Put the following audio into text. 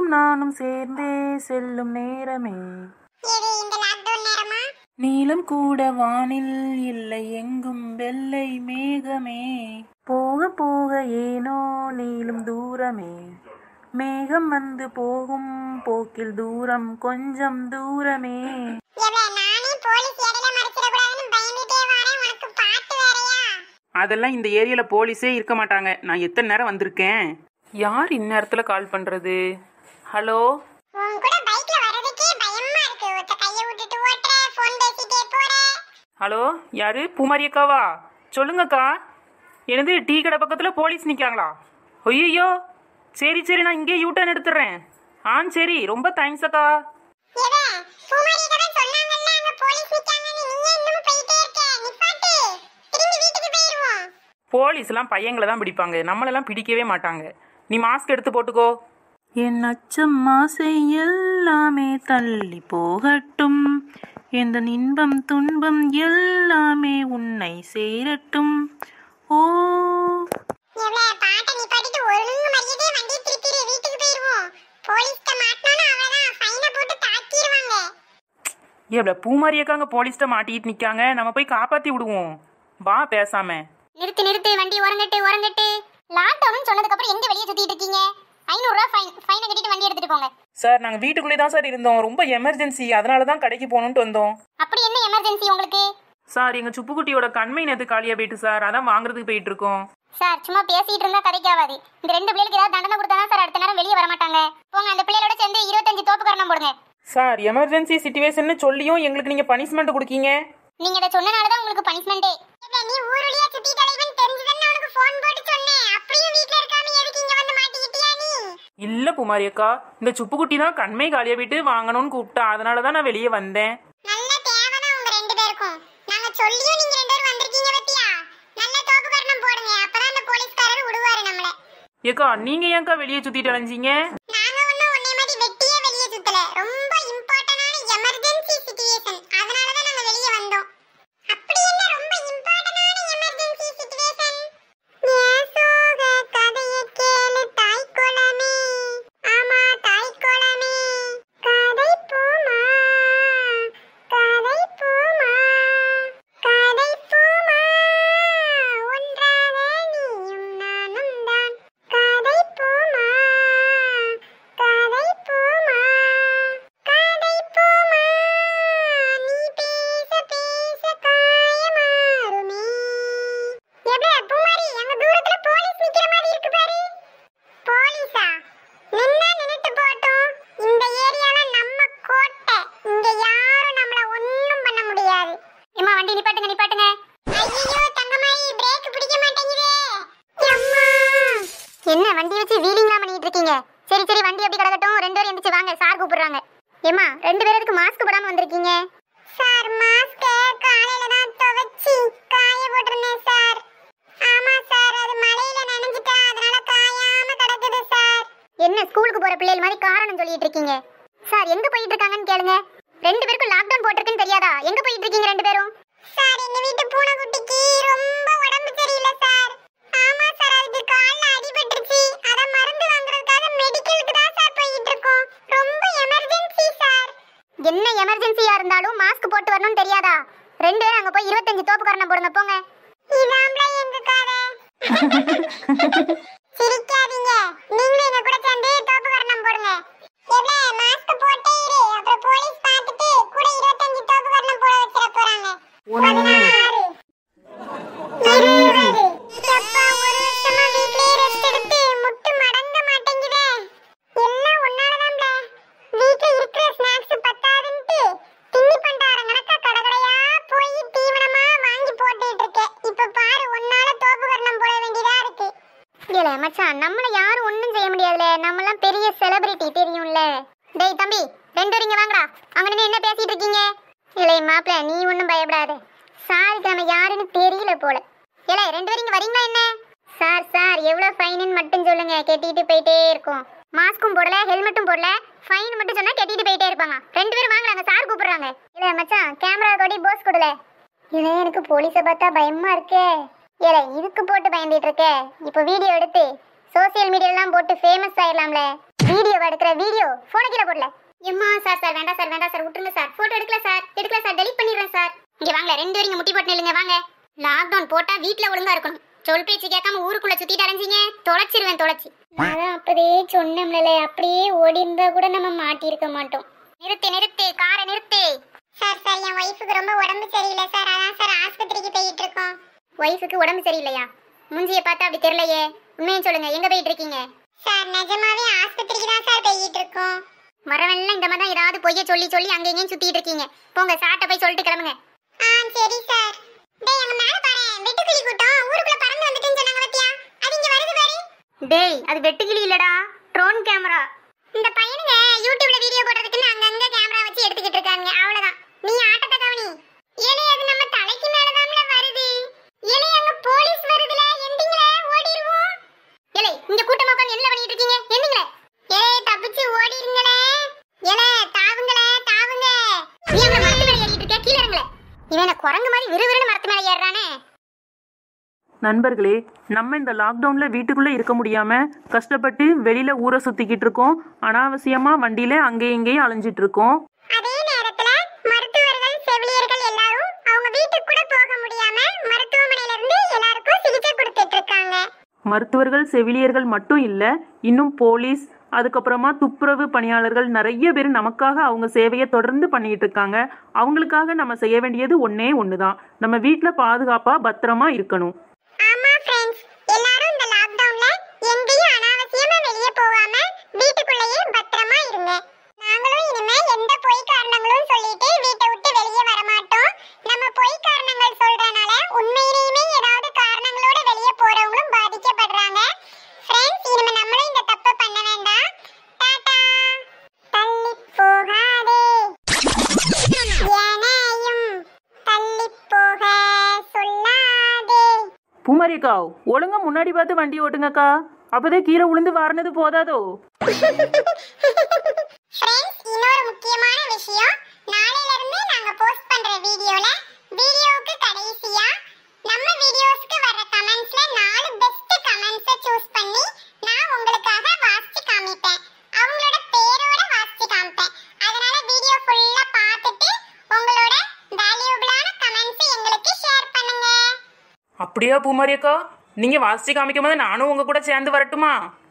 நானும் சேர்ந்தே செல்லும் நேரமே இது இந்த லாக்டவுன் நேரமா நீலம் கூட வானில் இல்லை எங்கும் வெள்ளை மேகமே போக போக ஏனோ நீளும் தூரமே மேகம் வந்து போகும் போக்கில் தூரம் கொஞ்சம் தூரமே எவ்வளவு நானே போலீஸ் இடையில மறைச்சிட கூடாதுன்னு பயந்துட்டே வரேன் உனக்கு பாட்டு வேறயா அதெல்லாம் இந்த ஏரியால போலீஸே இருக்க மாட்டாங்க நான் எத்தனை நேரம் வந்திருக்கேன் யார் இந்நேரத்தில் கால் பண்ணுறது ஹலோ உன் கூட பைக்ல வர்றதுக்கே பயமா இருக்கு ஒத்த கைய விட்டுட்டு ஓட்டுற போன் பேசிட்டே போற ஹலோ யாரு பூமாரி அக்காவா சொல்லுங்கக்கா எனது டீ கடை பக்கத்தில் போலீஸ் நிற்காங்களா ஐயோ சரி சரி நான் இங்கே யூ டர்ன் எடுத்துடுறேன் ஆ சரி ரொம்ப தேங்க்ஸ் அக்கா எவே பூமாரி கடன் சொன்னாங்கல்ல அங்க போலீஸ் நிக்காங்கன்னு நீ ஏன் இன்னும் போயிட்டே இருக்க நிப்பாட்டு திரும்பி வீட்டுக்கு போயிருவோம் போலீஸ்லாம் பையங்களை தான் பிடிப்பாங்க நம்மளெல்லாம் பிடிக்கவே மாட்டாங்க நீ மாஸ்க் எடுத்து போட்டுக்கோ என் அச்சம் ஆசை எல்லாமே தள்ளி போகட்டும் எந்த இன்பம் துன்பம் எல்லாமே உன்னை சேரட்டும் ஓ எவ்வளவு பாட்டை நிப்பாட்டிட்டு ஒழுங்கு மரியாதையே வண்டியை திருப்பிடு வீட்டுக்கு போயிருவோம் போலீஸ்ட்ட மாட்டினோன்னு அவ்வளவுதான் ஃபைனை போட்டு தாக்கிடுவாங்க எவ்வளோ பூமாரி அக்காங்க போலீஸ்ட்ட மாட்டிட்டு நிற்காங்க நம்ம போய் காப்பாற்றி விடுவோம் வா பேசாம நிறுத்து நிறுத்து வண்டி உறங்கட்டு உறங்கட்டு லாக்டவுன் சொன்னதுக்கு அப்புறம் எங்க வெளியே சுத்திட்டு இருக்கீங்க ஐநூறுரூவா ஃபைன் ஃபைனை கட்டிட்டு வண்டி எடுத்துட்டு போங்க சார் நாங்கள் வீட்டுக்குள்ளே தான் சார் இருந்தோம் ரொம்ப எமர்ஜென்சி அதனால தான் கடைக்கு போகணுன்ட்டு வந்தோம் அப்படி என்ன எமர்ஜென்சி உங்களுக்கு சார் எங்கள் சுப்புக்குட்டியோட கண்மை நேற்று காலியாக போயிட்டு சார் அதான் வாங்குறதுக்கு போயிட்டு இருக்கோம் சார் சும்மா பேசிட்டு இருந்தா கதைக்கு ஆகாது இந்த ரெண்டு பிள்ளைகளுக்கு ஏதாவது தண்டனை கொடுத்தா தான் சார் அடுத்த நேரம் வெளியே வர மாட்டாங்க போங்க அந்த பிள்ளைகளோட சேர்ந்து இருபத்தஞ்சு தோப்பு கரணம் போடுங்க சார் எமர்ஜென்சி சுச்சுவேஷன் சொல்லியும் எங்களுக்கு நீங்கள் பனிஷ்மெண்ட் கொடுக்கீங்க நீங்க இதை சொன்னனால தான் உங்களுக்கு பனிஷ்மெண்டே நீ ஊருலயே சுத்தி தலைவன் தெரிஞ்சதுன்னு உனக்கு ஃபோன் போட்டு சொன்னேன் அப்படியும் வீட்ல இருக்காம எதுக்கு இங்க வந்து மாட்டிக்கிட்டியா நீ இல்லை பூமாரி அக்கா இந்த சுப்புக்குட்டி தான் கண்மை காலியாக போயிட்டு வாங்கணும்னு கூப்பிட்டா அதனால தான் நான் வெளியே வந்தேன் நல்ல தேவைதான் உங்க ரெண்டு பேருக்கும் நாங்க சொல்லியும் நீங்க ரெண்டு பேரும் வந்திருக்கீங்க பத்தியா நல்ல தோப்பு கரணம் போடுங்க அப்பதான் அந்த போலீஸ்காரர் விடுவாரு நம்மள ஏக்கா நீங்கள் ஏன்க்கா வெளியே சுற்றிட்டு அலைஞ்சிங்க நாங்க ஒண்ணும் உன்னை மாதிரி வெட்டியே வெளியே சுத்தல ரொம்ப இம்பார்ட்டன்டான எமர்ஜென்சி சிச்சுவேஷன் அதனால தான் நாங்க வெளியே வந்தோம் அப்படி என்ன ரொம்ப இம்பார்ட்டன்டான எமர்ஜென்சி சிச்சுவேஷன் ஏசோக கதையை கேளு தாய் குளமே ஆமா தாய் குளமே கதை போமா கதை போமா கதை போமா ஒன்றாக நீயும் நானும் தான் கதை போமா கதை போமா கதை போமா நீ பேச பேச காயமாறுமே எப்ல பூமாரி அங்க தூரத்துல போலீஸ் நிக்கிற மாதிரி இருக்கு பாரு போலீஸா நின்னா நின்னுட்டு போட்டும் இந்த ஏரியால நம்ம கோட்டை இங்க யாரும் நம்மள ஒண்ணும் பண்ண முடியாது ஏமா வண்டி நிப்பாட்டுங்க நிப்பாட்டுங்க ஐயோ தங்கமாயி பிரேக் பிடிக்க மாட்டேங்குதே அம்மா என்ன வண்டி வச்சு வீலிங்லாம் பண்ணிட்டு இருக்கீங்க சரி சரி வண்டி அப்படி கிடக்கட்டும் ரெண்டு பேரும் எந்திரிச்சு வாங்க சார் கூப்பிடுறாங்க ஏமா ரெண்டு பேருக்கு மாஸ்க் போடாம வந்திருக்கீங்க சார் மாஸ்க் காலையில தான் துவைச்சி காய போட்டிருந்தேன் சார் ஆமா சார் அது மழையில நனைஞ்சிட்டா அதனால காயாம கிடக்குது சார் என்ன ஸ்கூலுக்கு போற பிள்ளைகள் மாதிரி காரணம் சொல்லிட்டு இருக்கீங்க சார் எங்க போயிட்டு இருக்காங்கன்னு கேளுங்க ரெண்டு பேருக்கும் லாக்டவுன் போட்டிருக்குன்னு தெரியாதா எங்க போயிட்டு இருக்கீங்க ரெண்டு பேரும் சார் எங்க வீட்டு பூனைக்குட்டிக்கு ரொம்ப உடம்பு சரியில்லை சார் ஆமா சார் அதுக்கு கால்ல அடிபட்டுருச்சு அத மருந்து வாங்குறதுக்காக மெடிக்கலுக்கு தான் சார் போயிட்டு இருக்கோம் ரொம்ப எமர்ஜென்சி சார் என்ன எமர்ஜென்சியா இருந்தாலும் மாஸ்க் போட்டு வரணும்னு தெரியாதா ரெண்டு பேரும் அங்க போய் இருபத்தஞ்சு தோப்பு கரணம் போடுங்க போங்க இதாம்ல எங்க காரை சிரிக்காதீங்க நீங்களும் எங்க கூட சேர்ந்து தோப்பு கரணம் போடுங்க எவ்வளவு மாஸ்க் போட்டே இரு அப்புறம் போலீஸ் பார்த்துட்டு கூட இருபத்தஞ்சு தோப்பு கரணம் போட வச்சிட போறாங்க பதினாறு இருபது எப்பா ஒரு வருஷமா வீட்லயே ரெஸ்ட் எடுத்து முட்டு மடங்க மாட்டேங்குதே எல்லாம் உன்னாலதான்டா வீட்ல இருக்கிற ஸ்நாக்ஸ் பத்தாதுன்ட்டு தின்னி பண்டாரம் கணக்கா கடகடையா போய் தீவனமா வாங்கி போட்டுட்டு இருக்கேன் இப்ப பாரு உன்னால தோப்பு கரணம் போட வேண்டியதா இருக்கு இல்ல மச்சான் நம்மள யாரும் ஒண்ணும் செய்ய முடியாதுல நம்மலாம் பெரிய செலிபிரிட்டி தெரியும்ல டேய் தம்பி ரெண்டு பேரும் இங்க வாங்கடா அங்க நின்னு என்ன பேசிட்டு இருக்கீங்க இல்லை மாப்பிள்ள நீ ஒண்ணும் பயப்படாத சாருக்கு நம்ம யாருன்னு தெரியல போல ஏலே ரெண்டு பேரும் இங்க வரீங்களா என்ன சார் சார் எவ்வளவு ஃபைனுன்னு மட்டும் சொல்லுங்க கெட்டிட்டு போயிட்டே இருக்கும் மாஸ்க்கும் போடல ஹெல்மெட்டும் போடல ஃபைன் மட்டும் சொன்னா கெட்டிட்டு போயிட்டே இருப்பாங்க ரெண்டு பேரும் வாங்குறாங்க சார் கூப்பிடுறாங்க இல்ல மச்சான் கேமரா கொடி போஸ் கொடுல இல்ல எனக்கு போலீஸை பார்த்தா பயமா இருக்கே ஏலே இதுக்கு போட்டு பயந்துட்டு இருக்க இப்போ வீடியோ எடுத்து சோசியல் மீடியாலாம் போட்டு ஃபேமஸ் ஆயிடலாம்ல வீடியோ எடுக்கிற வீடியோ போன கீழே போடல எம்மா சார் சார் வேண்டாம் சார் வேண்டாம் சார் விட்டுருங்க சார் போட்டோ எடுக்கல சார் எடுக்கல சார் டெலிட் பண்ணிடுறேன் சார் இங்க வாங்க ரெண்டு பேரும் இங்க முட்டி போட்டு நில்லுங்க வாங்க லாக்டவுன் போட்டா வீட்ல ஒழுங்கா இருக்கணும் சொல் பேச்சு கேட்காம ஊருக்குள்ள சுத்திட்டு அலைஞ்சீங்க தொலைச்சிருவேன் தொலைச்சி நான் அப்பதே சொன்னோம்ல அப்படியே ஓடி இருந்தா கூட நம்ம மாட்டியிருக்க மாட்டோம் நிறுத்து நிறுத்து காரை நிறுத்து சார் சார் என் ஒய்ஃபுக்கு ரொம்ப உடம்பு சரியில்லை சார் அதான் சார் ஆஸ்பத்திரிக்கு போயிட்டு இருக்கோம் ஒய்ஃபுக்கு உடம்பு சரியில்லையா மூஞ்சிய பார்த்தா அப்படி தெரியலையே உண்மையை சொல்லுங்க எங்க போயிட்டு இருக்கீங்க சார் நிஜமாவே ஆஸ்பத்திரிக்கு தான் சார் போயிட்டு இருக்கோம் வரவெல்லாம் இந்த மாதிரி தான் ஏதாவது பொய்ய சொல்லி சொல்லி அங்க இங்கேயும் சுத்திட்டு இருக்கீங்க போங்க சாட்ட போய் சொல்லிட்டு கிளம்புங்க ஆ சரி சார் டேய் அங்க மேல பாரு வெட்டுக்கிளி கூட்டம் ஊருக்குள்ள பறந்து வந்துட்டுன்னு சொன்னாங்க பாத்தியா அது இங்க வருது பாரு டேய் அது வெட்டுக்கிளி இல்லடா ட்ரோன் கேமரா இந்த பையனுங்க யூடியூப்ல வீடியோ போடுறதுக்குன்னு அங்கங்க கேமரா வச்சு எடுத்துக்கிட்டு இருக்காங்க அவ்வளவுதான் நீ ஆட்டத்தை கவனி ஏனே அது நம்ம தலைக்கு மேலதான்ல வருது ஏனே அங்க போலீஸ் வருதுல எண்டிங்ல ஓடிடுவோம் ஏலே இங்க கூட்டமா உட்கார்ந்து என்ன பண்ணிட்டு இருக்கீங்க எண்டிங்ல ஏலே தப்பிச்சு ஓடிருங்களே ஏலே தாவுங்களே தாவுங்க நீ அங்க மரத்து மேல ஏறிட்டு இருக்க கீழ இறங்கல இவன குரங்கு மாதிரி விறுவிறுன்னு மரத்து மேல ஏறுறானே நண்பர்களே நம்ம இந்த லாக்டவுனில் வீட்டுக்குள்ளே இருக்க முடியாமல் கஷ்டப்பட்டு வெளியில் ஊரை சுற்றிக்கிட்டு இருக்கோம் அனாவசியமாக வண்டியில் அங்கேயும் இங்கேயும் அலைஞ்சிட்டு இருக்கோம் அதே நேரத்துல மருத்துவர்கள் செவிலியர்கள் எல்லாரும் அவங்க வீட்டுக்கு கூட போக முடியாம மருத்துவமனையில இருந்து எல்லாருக்கும் சிகிச்சை கொடுத்துட்டு இருக்காங்க மருத்துவர்கள் செவிலியர்கள் மட்டும் இல்லை இன்னும் போலீஸ் அதுக்கப்புறமா துப்புரவு பணியாளர்கள் நிறைய பேர் நமக்காக அவங்க சேவையை தொடர்ந்து பண்ணிட்டு இருக்காங்க அவங்களுக்காக நம்ம செய்ய வேண்டியது ஒன்றே ஒன்று தான் நம்ம வீட்டில் பாதுகாப்பாக பத்திரமா இருக்கணும் ஆமா ஃப்ரெண்ட்ஸ் எல்லாரும் இந்த லாக்டவுன்ல எங்கேயும் அனாவசியமா வெளியே போகாம வீட்டுக்குள்ளேயே பத்திரமா இருங்க நாங்களும் இனிமே எந்த பொய் காரணங்களும் சொல்லிட்டு வீட்டை விட்டு வெளியே வர மாட்டோம் நம்ம பொய் காரணங்கள் சொல்றனால உண்மையிலேயுமே ஏதாவது காரணங்களோட வெளியே போறவங்களும் பாதிக்கப்படுறாங்க ஃப்ரெண்ட்ஸ் இனிமே நம்மளும் இந்த தப்பை பண்ண வேண்டாம் டாடா தள்ளி போகாதே எனையும் தள்ளி போக சொல்லாதே பூமாரிக்கா ஒழுங்கா முன்னாடி பார்த்து வண்டி ஓட்டுங்கக்கா அப்போதே கீழே விழுந்து வாரினது போதாதோ ஃப்ரெண்ட்ஸ் இன்னொரு முக்கியமான விஷயம் நாளையில இருந்து நாங்க போஸ்ட் பண்ற வீடியோல வீடியோவுக்கு கடைசியா நம்ம வீடியோஸ்க்கு வர கமெண்ட்ஸ்ல நாலு பெஸ்ட் கமெண்ட்ஸை சூஸ் பண்ணி நான் உங்களுக்காக வாசிச்சு காமிப்பேன் அவங்களோட பேரோட வாசிச்சு காமிப்பேன் அதனால வீடியோ ஃபுல்லா பார்த்துட்டு உங்களோட வேல்யூபிளான கமெண்ட்ஸ் எங்களுக்கு ஷேர் பண்ணுங்க அப்படியா பூமாரியக்கா நீங்கள் வாசிச்சு காமிக்கும் போது நானும் உங்கள் கூட சேர்ந்து வரட்டுமா